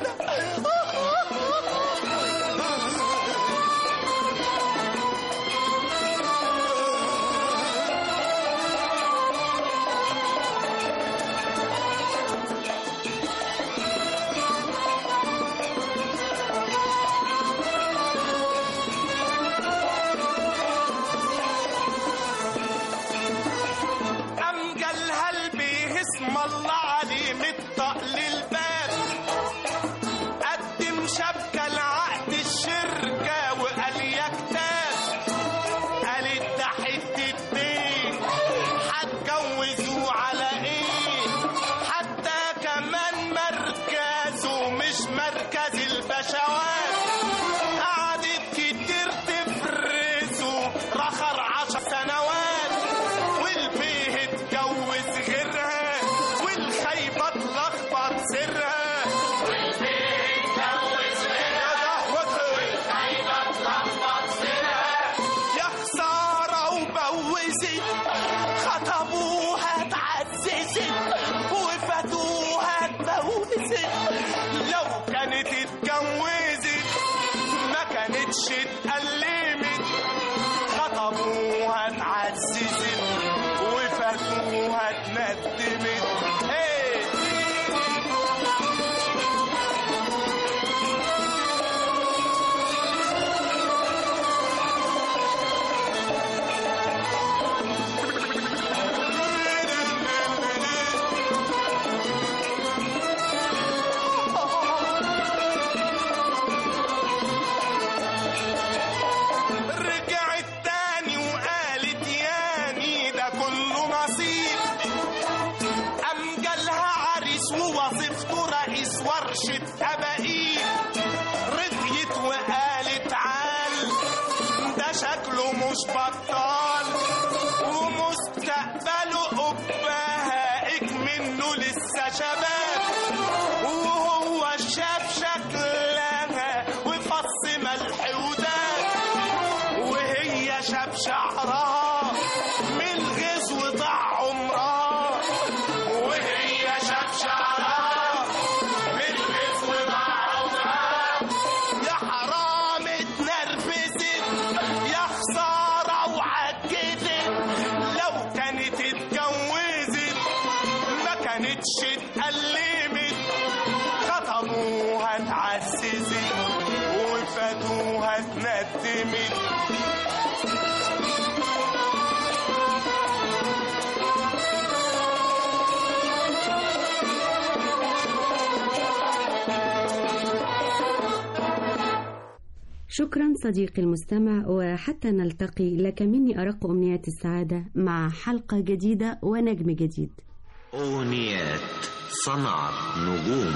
قام جالها البيه اسم الله عليه مطق للباب قدم شبكة لعقد الشركة وقال يا كتاب قالت ده حتة بيت هتجوزوه على ايه حتى كمان مركزه مش مركز البشوات قعدت كتير تفرزه رخر عشر سنوات والبيه اتجوز غيرها والخيبة اتلخبط سرها والبيه اتجوز غيرها والخيبة اتلخبط سرها يا خسارة فاتوها اتندمت ايه رجعت تاني وقالت ياني ده كله نصيب قام جالها عريس ووظيفته رئيس ورشة أباقيل رضيت وقالت عال ده شكله مش بطال ومستقبله قبهائك منه لسه شباب وهو شاف شكلها وفص ملح وداب وهي شاف شعرها من غيظ وضاع عمرها وهي شاف شعرها من غيظ وضاع عمرها يا حرام اتنرفزت يا خسارة وعجزت لو كانت اتجوزت ما كانتش اتألمت خطبوها اتعززت وفاتوها اتندمت شكرا صديقي المستمع وحتى نلتقي لك مني أرق أمنيات السعادة مع حلقة جديدة ونجم جديد أغنيات صنعت نجوم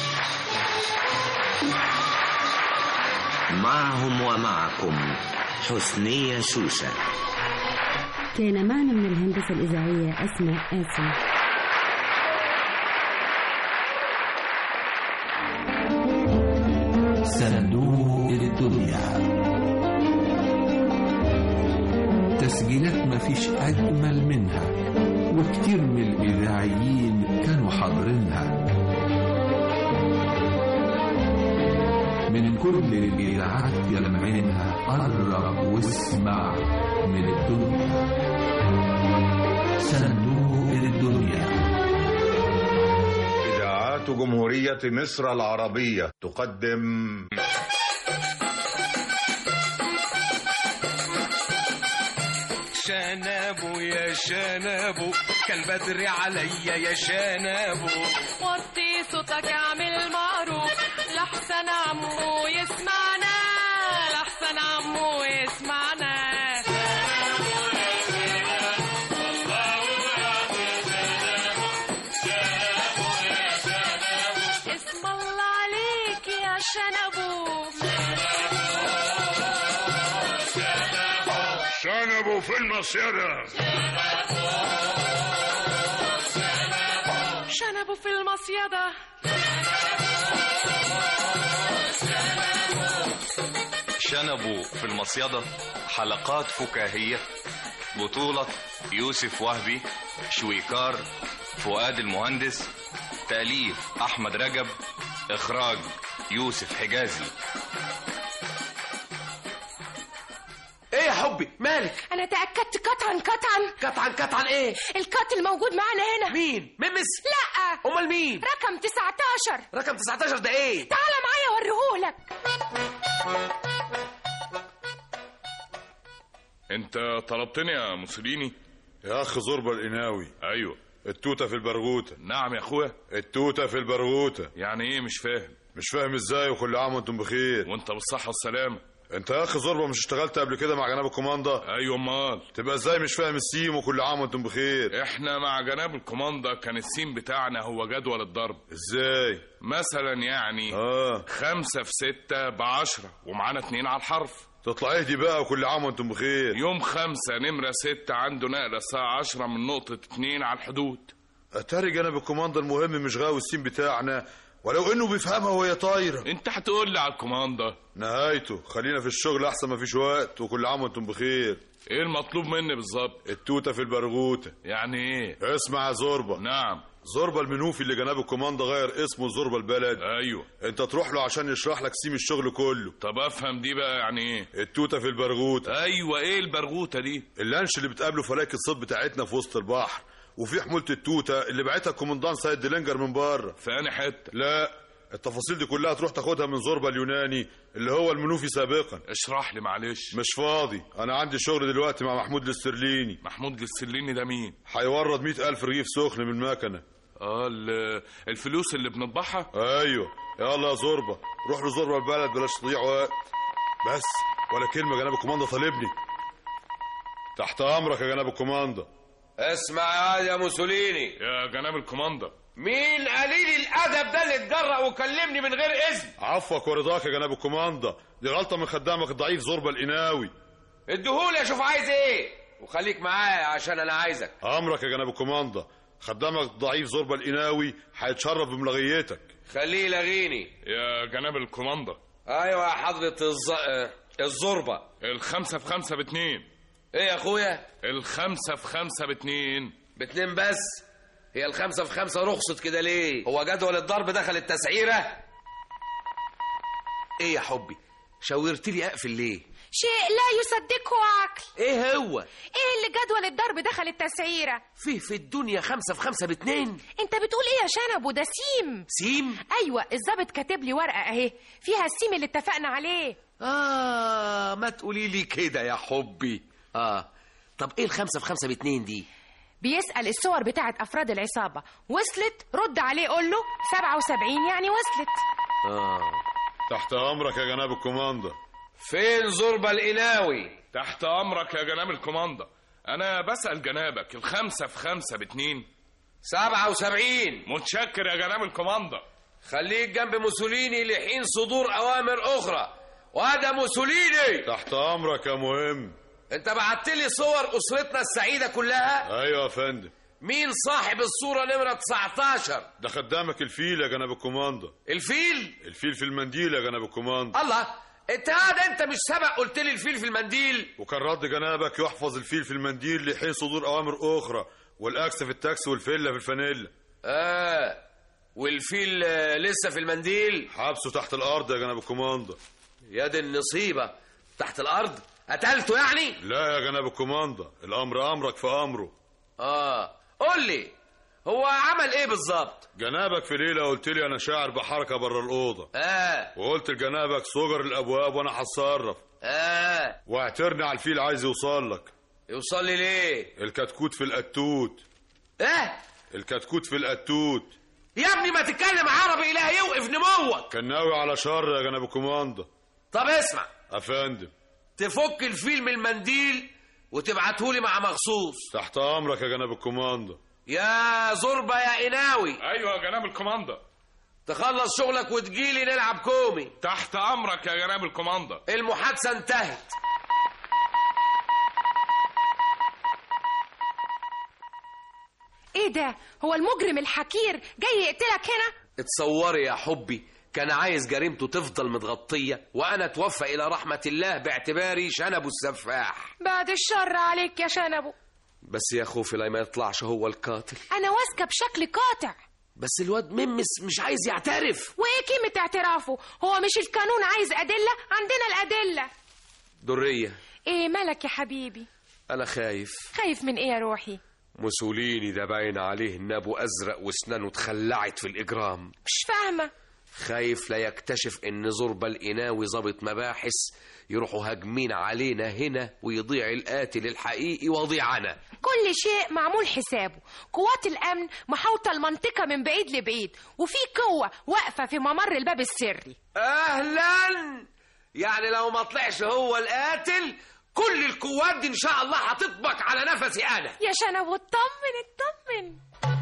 معهم ومعكم حسنية شوشة كان معنا من الهندسة الإذاعية أسماء آسم صندوق الدنيا تسجيلات مفيش أجمل منها وكتير من الإذاعيين كانوا حاضرينها من كل الإذاعات يلمعينها قرب واسمع من الدنيا صندوق الدنيا إذاعات جمهورية مصر العربية تقدم شنابو يا شنابو كان بدري عليا يا شنابو وطي صوتك اعمل معروف لحسن عمو يسمعنا لحسن عمو يسمعنا اسم الله عليك يا شنبو شنبوا في المصيدة شنبو في المصيدة شنبوا في المصيدة حلقات فكاهية بطولة يوسف وهبي شويكار فؤاد المهندس تأليف أحمد رجب إخراج يوسف حجازي ايه يا حبي مالك انا تاكدت قطعا قطعا قطعا قطعا ايه القاتل موجود معانا هنا مين ممس لا امال مين رقم 19 رقم 19 ده ايه تعال معايا اوريهولك انت طلبتني يا موسوليني يا أخ زربة القناوي ايوه التوتة في البرغوتة نعم يا اخويا التوتة في البرغوتة يعني ايه مش فاهم مش فاهم ازاي وكل عام وانتم بخير وانت بالصحة والسلامة انت يا اخ زربة مش اشتغلت قبل كده مع جناب الكوماندا ايوه امال تبقى ازاي مش فاهم السيم وكل عام وانتم بخير احنا مع جناب الكوماندا كان السين بتاعنا هو جدول الضرب ازاي مثلا يعني اه خمسة في ستة بعشرة ومعانا اتنين على الحرف تطلع اهدي بقى وكل عام وانتم بخير يوم خمسة نمرة ستة عنده نقلة الساعة عشرة من نقطة اتنين على الحدود اتاري جناب الكوماندا المهم مش غاوي السين بتاعنا ولو انه بيفهمها وهي طايره انت هتقول لي على الكوماندا نهايته خلينا في الشغل احسن ما فيش وقت وكل عام وانتم بخير ايه المطلوب مني بالظبط التوته في البرغوته يعني ايه اسمع يا زوربا نعم زوربا المنوفي اللي جناب الكوماندا غير اسمه زوربا البلد ايوه انت تروح له عشان يشرح لك سيم الشغل كله طب افهم دي بقى يعني ايه التوته في البرغوته ايوه ايه البرغوته دي اللانش اللي بتقابله فلاك الصيد بتاعتنا في وسط البحر وفي حمولة التوتة اللي بعتها الكومندان سيد ديلينجر من بره في أنا حتة لا التفاصيل دي كلها تروح تاخدها من زوربا اليوناني اللي هو المنوفي سابقا اشرح لي معلش مش فاضي انا عندي شغل دلوقتي مع محمود الاسترليني محمود الاسترليني ده مين هيورد مئة ألف رغيف سخن من المكنة اه ال- الفلوس اللي بنطبعها ايوه يلا يا زوربا روح لزوربا البلد بلاش تضيع وقت بس ولا كلمة جناب الكوماندا طالبني تحت امرك يا جناب الكوماندا اسمع يا واد يا موسوليني يا جناب الكوماندا مين قليل الادب ده اللي اتجرأ وكلمني من غير اذن عفوك ورضاك يا جناب الكوماندا دي غلطة من خدامك الضعيف زوربا القناوي اديهولي اشوف عايز ايه وخليك معايا عشان انا عايزك امرك يا جناب الكوماندا خدامك الضعيف زوربا القناوي هيتشرف بملغيتك خليه يلاغيني يا جناب الكوماندا ايوه يا حضرة الز... آه، الزربة الخمسة في خمسة باتنين ايه يا اخويا الخمسة في خمسة باتنين باتنين بس هي الخمسة في خمسة رخصت كده ليه هو جدول الضرب دخل التسعيرة ايه يا حبي شاورت لي اقفل ليه شيء لا يصدقه عقل ايه هو ايه اللي جدول الضرب دخل التسعيرة فيه في الدنيا خمسة في خمسة باتنين انت بتقول ايه يا شنب وده سيم سيم ايوه الظابط كاتب لي ورقة اهي فيها السيم اللي اتفقنا عليه اه ما تقولي لي كده يا حبي اه طب ايه الخمسة في خمسة باتنين دي بيسأل الصور بتاعت افراد العصابة وصلت رد عليه قول له 77 يعني وصلت اه تحت امرك يا جناب الكوماندا فين زربة القناوي تحت امرك يا جناب الكوماندا انا بسأل جنابك الخمسة في خمسة باتنين سبعة وسبعين متشكر يا جناب الكوماندا خليك جنب موسوليني لحين صدور اوامر اخرى وهذا موسوليني تحت امرك يا مهم انت بعت لي صور اسرتنا السعيده كلها ايوه يا فندم مين صاحب الصوره نمره 19 ده خدامك الفيل يا جناب الكوماندا الفيل الفيل في المنديل يا جناب الكوماندا الله انت هذا انت مش سبق قلت لي الفيل في المنديل وكان رد جنابك يحفظ الفيل في المنديل لحين صدور اوامر اخرى والاكس في التاكس والفيلا في الفانيلا اه والفيل آه، لسه في المنديل حبسه تحت الارض يا جناب الكوماندا يا دي النصيبه تحت الارض قتلته يعني لا يا جناب الكوماندا الامر امرك في امره اه قول لي هو عمل ايه بالظبط جنابك في ليله قلت لي انا شاعر بحركه بره الاوضه اه وقلت لجنابك صجر الابواب وانا هتصرف اه واعترني على الفيل عايز يوصل لك يوصل لي ليه الكتكوت في القتوت ايه الكتكوت في القتوت يا ابني ما تتكلم عربي اله يوقف نموك كان ناوي على شر يا جناب الكوماندا طب اسمع افندم تفك الفيل من المنديل وتبعتهولي مع مخصوص تحت امرك يا جناب الكوماندا يا زربة يا قناوي ايوه يا جناب الكوماندا تخلص شغلك وتجيلي نلعب كومي تحت امرك يا جناب الكوماندا المحادثة انتهت ايه ده هو المجرم الحكير جاي يقتلك هنا اتصوري يا حبي كان عايز جريمته تفضل متغطية وأنا توفى إلى رحمة الله باعتباري شنبه السفاح بعد الشر عليك يا شنبو بس يا خوفي لا ما يطلعش هو القاتل انا واثقه بشكل قاطع بس الواد ممس مش عايز يعترف وايه قيمه اعترافه هو مش القانون عايز ادله عندنا الادله درية ايه مالك يا حبيبي أنا خايف خايف من ايه يا روحي موسوليني ده باين عليه نابه أزرق واسنانه اتخلعت في الإجرام مش فاهمه خايف لا يكتشف ان زربة القناوي ضابط مباحث يروحوا هاجمين علينا هنا ويضيع القاتل الحقيقي وضيعنا كل شيء معمول حسابه قوات الامن محاوطه المنطقه من بعيد لبعيد وفي قوه واقفه في ممر الباب السري اهلا يعني لو ما طلعش هو القاتل كل القوات دي ان شاء الله هتطبق على نفسي انا يا شنب اطمن اطمن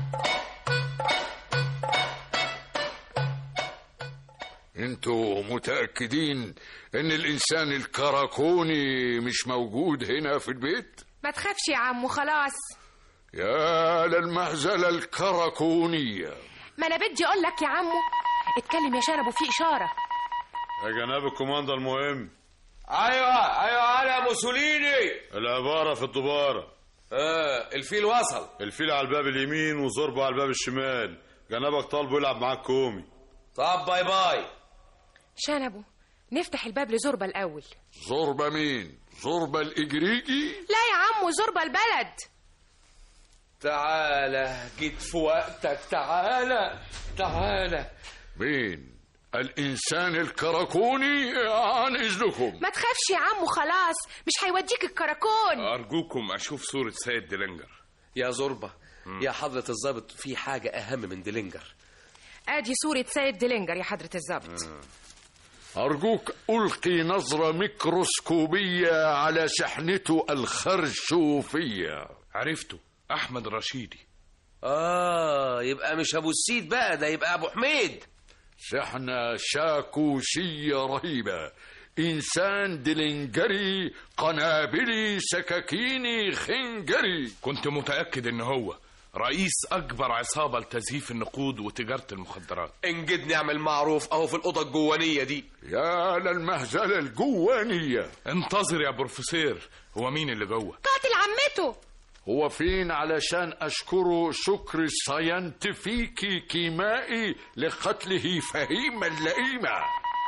انتوا متأكدين ان الانسان الكراكوني مش موجود هنا في البيت ما تخافش يا عمو خلاص يا للمهزلة الكراكونية ما انا بدي اقول لك يا عمو اتكلم يا شنب وفي اشاره يا جناب الكوماندا المهم ايوه ايوه انا موسوليني العبارة في الدبارة اه الفيل وصل الفيل على الباب اليمين وزربة على الباب الشمال جنابك طالبه يلعب معاك كومي طب باي باي شنبو نفتح الباب لزربة الأول زربة مين زربة الإجريجي لا يا عمو زربة البلد تعالى جيت في وقتك تعالى تعالى مين الإنسان الكراكوني عن إذنكم ما تخافش يا عمو خلاص مش هيوديك الكراكون أرجوكم أشوف صورة سيد ديلينجر يا زربة يا حضرة الضابط في حاجة أهم من ديلينجر ادي صورة سيد ديلينجر يا حضرة الظابط أرجوك ألقي نظرة ميكروسكوبية على شحنته الخرشوفية عرفته أحمد رشيدي آه يبقى مش أبو السيد بقى ده يبقى أبو حميد شحنة شاكوشية رهيبة إنسان دلنجري قنابلي سكاكيني خنجري كنت متأكد إن هو رئيس أكبر عصابة لتزييف النقود وتجارة المخدرات انجدني اعمل معروف أهو في الأوضة الجوانية دي يا للمهزلة الجوانية انتظر يا بروفيسور هو مين اللي جوه قاتل عمته هو فين علشان أشكره شكر ساينتفيكي كيمائي لقتله فهيم اللئيمة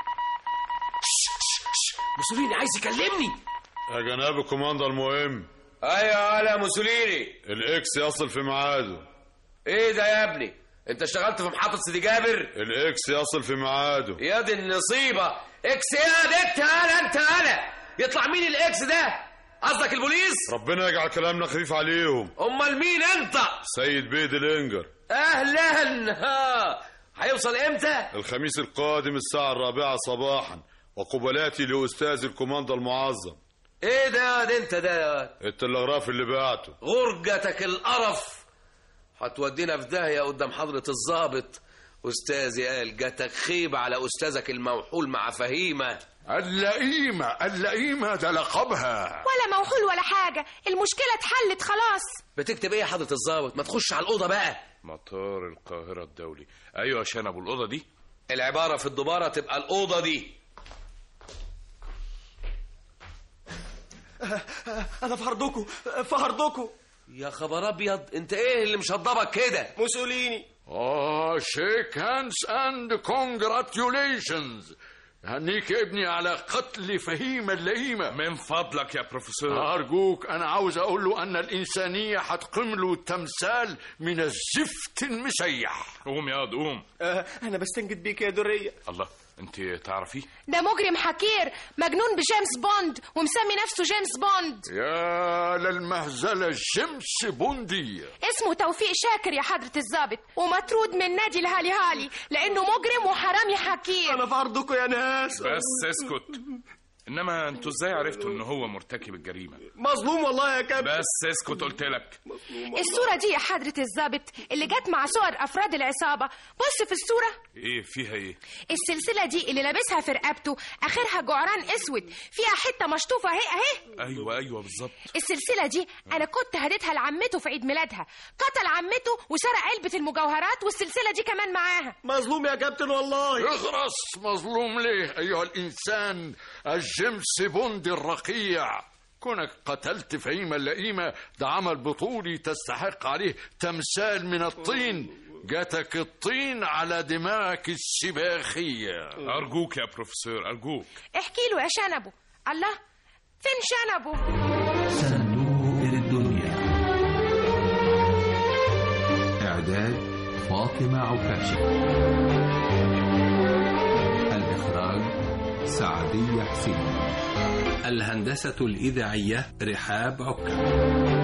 موسوليني عايز يكلمني يا جناب الكوماندر المهم ايوه يا موسوليني الاكس يصل في ميعاده ايه ده يا ابني انت اشتغلت في محطة سيدي جابر الاكس يصل في ميعاده يا دي النصيبة اكس يا دي انت انا انت انا يطلع مين الاكس ده قصدك البوليس ربنا يجعل كلامنا خفيف عليهم امال مين انت سيد بيد الانجر اهلا ها هيوصل امتى الخميس القادم الساعة الرابعة صباحا وقبلاتي لأستاذ الكوماندر المعظم ايه ده ده انت ده التلغراف اللي بعته غرجتك القرف هتودينا في داهية قدام حضرة الضابط أستاذي قال جاتك خيبة على أستاذك الموحول مع فهيمة اللئيمة اللئيمة ده لقبها ولا موحول ولا حاجة المشكلة اتحلت خلاص بتكتب ايه يا حضرة الضابط ما تخش على الأوضة بقى مطار القاهرة الدولي أيوة يا شنب الأوضة دي العبارة في الدبارة تبقى الأوضة دي انا في عرضكم في عرضكم يا خبر أبيض أنت إيه اللي مشضبك كده موسوليني آه شيك هاندز أند كونجراتيوليشنز هنيك يا ابني على قتل فهيم اللئيمة من فضلك يا بروفيسور أرجوك أنا عاوز أقول له أن الإنسانية هتقيم له تمثال من الزفت المسيح قوم يا واد قوم آه انا بستنجد بيك يا درية الله انت تعرفيه ده مجرم حكير مجنون بجيمس بوند ومسمي نفسه جيمس بوند يا للمهزلة الشمس بوندية اسمه توفيق شاكر يا حضرة الضابط ومطرود من نادي الهالي هالي لأنه مجرم وحرامي حكير انا في عرضكم يا ناس بس اسكت انما انتوا ازاي عرفتوا ان هو مرتكب الجريمه مظلوم والله يا كابتن بس اسكت قلت لك الصورة دي يا حضرة الضابط اللي جت مع صور أفراد العصابة بص في الصورة ايه فيها ايه السلسلة دي اللي لابسها في رقبته آخرها جعران أسود فيها حتة مشطوفة أهي أهي ايوه ايوه بالظبط السلسلة دي أنا كنت هديتها لعمته في عيد ميلادها قتل عمته وسرق علبة المجوهرات والسلسلة دي كمان معاها مظلوم يا كابتن والله اخرس مظلوم ليه أيها الإنسان الجمس بوند الرقيع كونك قتلت فهيمة اللئيمة ده عمل بطولي تستحق عليه تمثال من الطين جاتك الطين على دماغك السباخية ارجوك يا بروفيسور ارجوك احكي له يا شنبه الله فين شنبه صندوق الدنيا إعداد فاطمة عكاشة الإخراج سعدية حسين الهندسة الإذاعية رحاب عكا